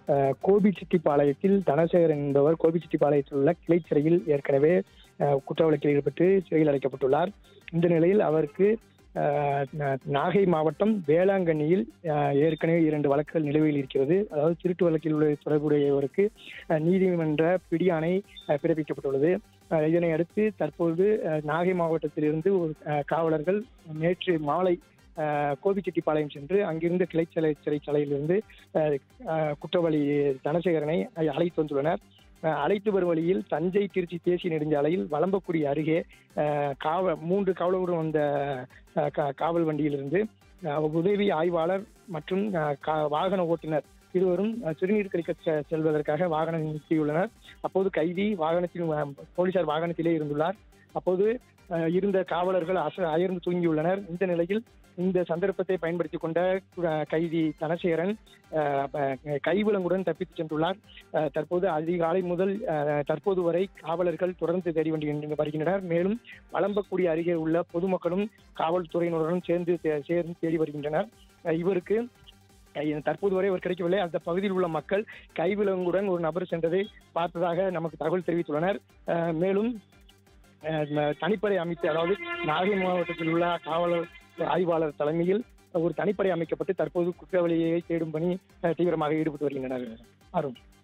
அஹ், கோபிச்செட்டிப்பாளையத்தில் தனசேகரன் என்பவர் கோபிச்செட்டிப்பாளையத்தில் உள்ள கிளை சிறையில் ஏற்கனவே அஹ், குற்ற வழக்கில் ஈடுபட்டு சிறையில் அடைக்கப்பட்டுள்ளார் இந்த நிலையில் அவருக்கு அஹ், நா- நாகை மாவட்டம் வேளாங்கண்ணியில் அஹ், ஏற்கனவே இரண்டு வழக்குகள் நிலுவையில் இருக்கிறது அதாவது திருட்டு வழக்கில் உள்ள தொடர்புடையவருக்கு அஹ், நீதிமன்ற பிடியாணை அஹ், பிறப்பிக்கப்பட்டுள்ளது அஹ், இதனை அடுத்து தற்போது அஹ், நாகை மாவட்டத்திலிருந்து ஒரு அஹ், காவலர்கள் நேற்று மாலை அஹ், கோபிச்செட்டிப்பாளையம் சென்று அங்கிருந்து கிளைச்சலை சிறைச்சாலையிலிருந்து அஹ், அஹ், குற்றவாளி தனசேகரனை அழைத்து வந்துள்ளனர் அஹ், அழைத்து வரும் வழியில் தஞ்சை திருச்சி தேசிய நெடுஞ்சாலையில் வலம்பக்குடி அருகே அஹ், காவ மூன்று காவலருடன் வந்த அஹ், கா- காவல் வண்டியிலிருந்து அஹ், உதவி ஆய்வாளர் மற்றும் அஹ், கா- வாகன ஓட்டுநர் இருவரும் அஹ், சிறுநீர் கழிக்க செ- செல்வதற்காக வாகனம் நிறுத்தியுள்ளனர் அப்போது கைதி வாகனத்தில் அஹ், போலீசார் வாகனத்திலே இருந்துள்ளார் அப்போது அஹ், இருந்த காவலர்கள் அச அயர்ந்து தூங்கியுள்ளனர் இந்த நிலையில் இந்த சந்தர்ப்பத்தை பயன்படுத்திக் கொண்ட அஹ், கைதி தனசேகரன் அஹ், அஹ், கைவிலங்குடன் தப்பித்து சென்றுள்ளார் அஹ், தற்போது அதிகாலை முதல் அஹ், தற்போது வரை காவலர்கள் தொடர்ந்து தேடி வந்து வருகின்றனர் மேலும் வளம்பக்குடி அருகே உள்ள பொதுமக்களும் காவல்துறையினருடன் சேர்ந்து தே- சேர்ந்து தேடி வருகின்றனர் அஹ், இவருக்கு அஹ், தற்போது வரை அவர் கிடைக்கவில்லை அந்த பகுதியில் உள்ள மக்கள் கைவிலங்குடன் ஒரு நபர் சென்றதை பார்த்ததாக நமக்கு தகவல் தெரிவித்துள்ளனர் அஹ், மேலும் அஹ், ம- தனிப்படை அமைத்து அதாவது நாகை மாவட்டத்தில் உள்ள காவலர் ஆய்வாளர் தலைமையில் ஒரு தனிப்படை அமைக்கப்பட்டு தற்போது குற்றவாளியை தேடும் பணி அஹ், தீவிரமாக ஈடுபட்டு வருகின்றனர் அருண்